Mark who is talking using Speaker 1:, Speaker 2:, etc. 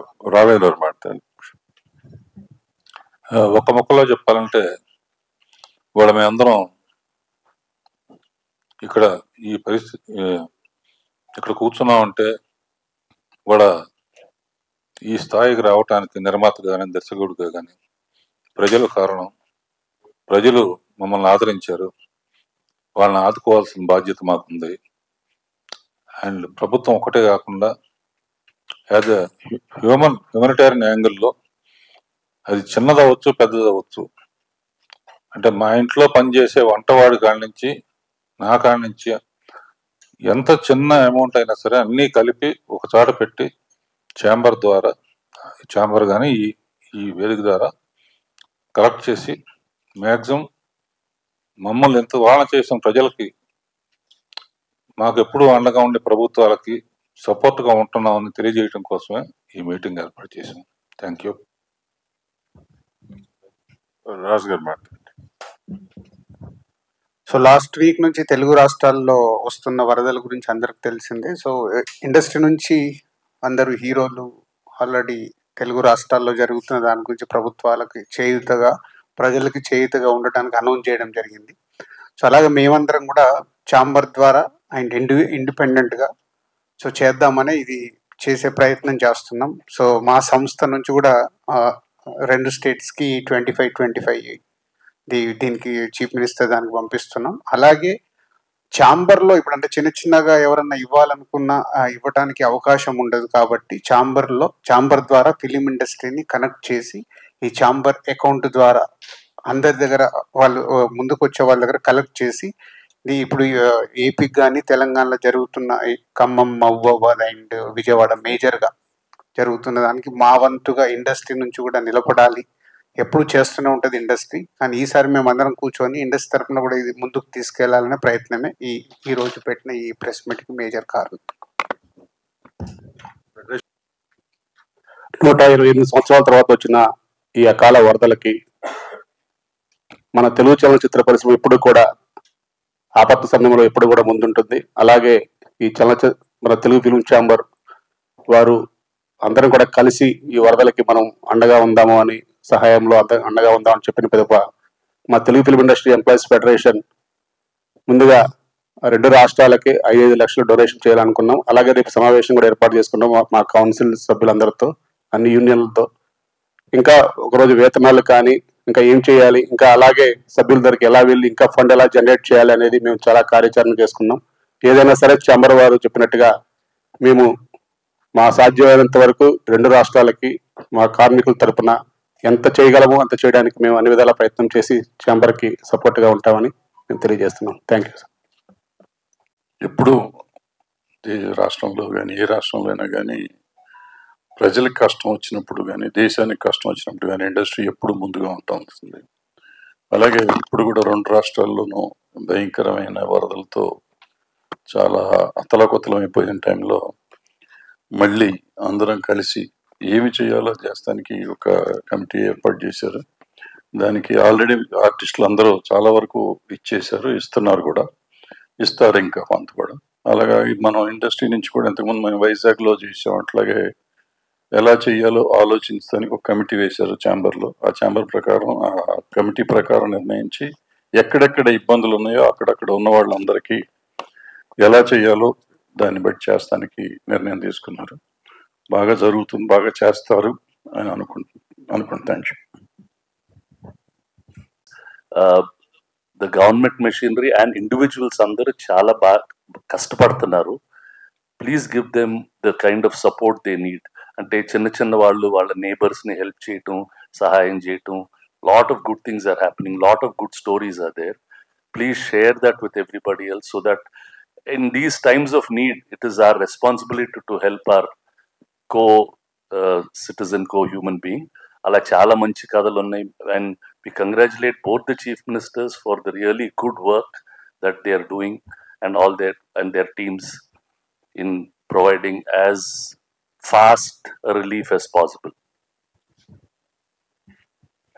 Speaker 1: రావేలు గారు మాట్లాడండి ఆ, ఒక ముక్కలో చెప్పాలంటే ఇవాళ మేమందరం ఇక్కడ ఈ పరిస్థితి ఆ, ఇక్కడ కూర్చున్నామంటే ఇవాళ ఈ స్థాయికి రావటానికి నిర్మాత కానీ దర్శకుడిగా కానీ ప్రజలు కారణం ప్రజలు మమ్మల్ని ఆదరించారు వాళ్ళని ఆదుకోవాల్సిన బాధ్యత మాకుంది అండ్ ప్రభుత్వం ఒకటే కాకుండా యాజ్ ఎ హ్యూమన్ హ్యూమనిటేరియన్ యాంగిల్లో అది చిన్నదవచ్చు పెద్దదవచ్చు అంటే మా ఇంట్లో పనిచేసే వంటవాడి కాడి నుంచి నా కాడి నుంచి ఎంత చిన్న అమౌంట్ అయినా సరే అన్నీ కలిపి ఒక చోట పెట్టి ఛాంబర్ ద్వారా ఛాంబర్ కానీ ఈ ఈ వేదిక ద్వారా కలెక్ట్ చేసి మ్యాక్సిమం మమ్మల్ని ఎంత వాహన చేసిన ప్రజలకి మాకు ఎప్పుడూ అండగా ఉండే ప్రభుత్వాలకి సపోర్ట్గా ఉంటున్నామని తెలియజేయడం కోసమే ఈ మీటింగ్ ఏర్పాటు చేశాం థ్యాంక్ యూ రాజు గారు మాట్లాడండి
Speaker 2: సో లాస్ట్ వీక్ నుంచి తెలుగు రాష్ట్రాల్లో వస్తున్న వరదల గురించి అందరికి తెలిసిందే సో ఇండస్ట్రీ నుంచి అందరూ హీరోలు ఆల్రెడీ తెలుగు రాష్ట్రాల్లో జరుగుతున్న దాని గురించి ప్రభుత్వాలకి చేయుతగా ప్రజలకి చేయుతగా ఉండటానికి అనౌన్స్ చేయడం జరిగింది సో అలాగే మేమందరం కూడా చాంబర్ ద్వారా అండ్ ఇండి ఇండిపెండెంట్గా సో చేద్దామని ఇది చేసే ప్రయత్నం చేస్తున్నాం సో మా సంస్థ నుంచి కూడా ఆ, రెండు స్టేట్స్కి ట్వంటీ ఫైవ్ ట్వంటీ ఫైవ్ దీ దీనికి చీఫ్ మినిస్టర్ దానికి పంపిస్తున్నాం అలాగే ఛాంబర్లో ఇప్పుడు అంటే చిన్న చిన్నగా ఎవరన్నా ఇవ్వాలనుకున్నా ఆ, ఇవ్వటానికి అవకాశం ఉండదు కాబట్టి ఛాంబర్లో ఛాంబర్ ద్వారా ఫిలిం ఇండస్ట్రీని కనెక్ట్ చేసి ఈ ఛాంబర్ అకౌంట్ ద్వారా అందరి దగ్గర వాళ్ళు ఆ, ముందుకు వచ్చే వాళ్ళ దగ్గర కలెక్ట్ చేసి ఇది ఇప్పుడు ఏపీకి కానీ తెలంగాణలో జరుగుతున్న ఈ ఖమ్మం మహబూబాబాద్ అండ్ విజయవాడ మేజర్గా జరుగుతున్న దానికి మా వంతుగా ఇండస్ట్రీ నుంచి కూడా నిలబడాలి ఎప్పుడు చేస్తూనే ఉంటుంది ఇండస్ట్రీ కానీ ఈసారి మేము అందరం కూర్చొని ఇండస్ట్రీ తరఫున కూడా ఇది ముందుకు తీసుకెళ్లాలనే ప్రయత్నమే ఈ ఈ రోజు పెట్టిన ఈ ప్రెస్ మీట్ కి మేజర్ కారణం
Speaker 3: నూట ఇరవై ఎనిమిది సంవత్సరాల తర్వాత వచ్చిన ఈ అకాల వరదలకి మన తెలుగు చలనచిత్ర పరిశ్రమ ఎప్పుడు కూడా ఆపత్తు సమయంలో ఎప్పుడు కూడా ముందుంటుంది అలాగే ఈ చలనచిత్ర మన తెలుగు ఫిల్మ్ ఛాంబర్ వారు అందరం కూడా కలిసి ఈ వరదలకి మనం అండగా ఉందాము అని సహాయంలో అంద అండగా ఉందామని చెప్పిన పిదప మా Telugu film industry employees federation ముందుగా రెండు రాష్ట్రాలకి ఐదు లక్షలు డొనేషన్ చేయాలనుకున్నాం అలాగే రేపు సమావేశం కూడా ఏర్పాటు చేసుకున్నాం మా- మా కౌన్సిల్ సభ్యులందరితో అన్ని యూనియన్లతో ఇంకా ఒకరోజు వేతనాలు కానీ ఇంకా ఏం చేయాలి ఇంకా అలాగే సభ్యుల దగ్గరికి ఎలా వెళ్ళి ఇంకా ఫండ్ ఎలా జనరేట్ చేయాలి అనేది మేము చాలా కార్యాచరణ చేసుకున్నాం ఏదైనా సరే చంబర్ వారు చెప్పినట్టుగా మేము మా సాధ్యమైనంత వరకు రెండు రాష్ట్రాలకి మా కార్మికుల తరపున ఎంత చేయగలమో అంత చేయడానికి మేము అన్ని విధాల ప్రయత్నం చేసి ఛాంబర్కి సపోర్ట్గా ఉంటామని మేము తెలియజేస్తున్నాం థ్యాంక్ యూ
Speaker 1: ఎప్పుడు ఏ రాష్ట్రంలో కానీ ఏ రాష్ట్రంలో అయినా కానీ ప్రజలకు కష్టం వచ్చినప్పుడు కానీ దేశానికి కష్టం వచ్చినప్పుడు కానీ ఇండస్ట్రీ ఎప్పుడు ముందుగా ఉంటా ఉంటుంది అలాగే ఇప్పుడు కూడా రెండు రాష్ట్రాల్లోనూ భయంకరమైన వరదలతో చాలా అతలకుతలం అయిపోయిన టైంలో మళ్ళీ అందరం కలిసి ఏమి చేయాలో చేస్తానికి ఒక కమిటీ ఏర్పాటు చేశారు దానికి ఆల్రెడీ ఆర్టిస్టులు అందరూ చాలా వరకు ఇచ్చేశారు ఇస్తున్నారు కూడా ఇస్తారు ఇంకా కొంత కూడా అలాగా ఇది మనం ఇండస్ట్రీ నుంచి కూడా ఇంతకుముందు మనం వైజాగ్లో చేసాం అట్లాగే ఎలా చేయాలో ఆలోచించడానికి ఒక కమిటీ వేశారు ఛాంబర్లో ఆ ఛాంబర్ ప్రకారం ఆ కమిటీ ప్రకారం నిర్ణయించి ఎక్కడెక్కడ ఇబ్బందులు ఉన్నాయో అక్కడక్కడ ఉన్న వాళ్ళందరికీ ఎలా చేయాలో దాన్ని బట్టి చేస్తానికి నిర్ణయం తీసుకున్నారు బాగా జరుగుతుంది బాగా చేస్తారు అని అనుకుంటు అనుకుంటాను
Speaker 4: the government machinery and individuals అందరూ చాలా బాగా కష్టపడుతున్నారు please give them the kind of support they need అంటే చిన్న చిన్న వాళ్ళు వాళ్ళ నేబర్స్ ని హెల్ప్ చేయటం సహాయం చేయటం lot of good things are happening lot of good stories are there please share that with everybody else so that in these times of need, it is our responsibility to help our co uh, citizen, co human being. అలా చాలా మంచి కథలు ఉన్నాయి and we congratulate both the chief ministers for the really good work that they are doing and all their and their teams in providing as fast relief as possible.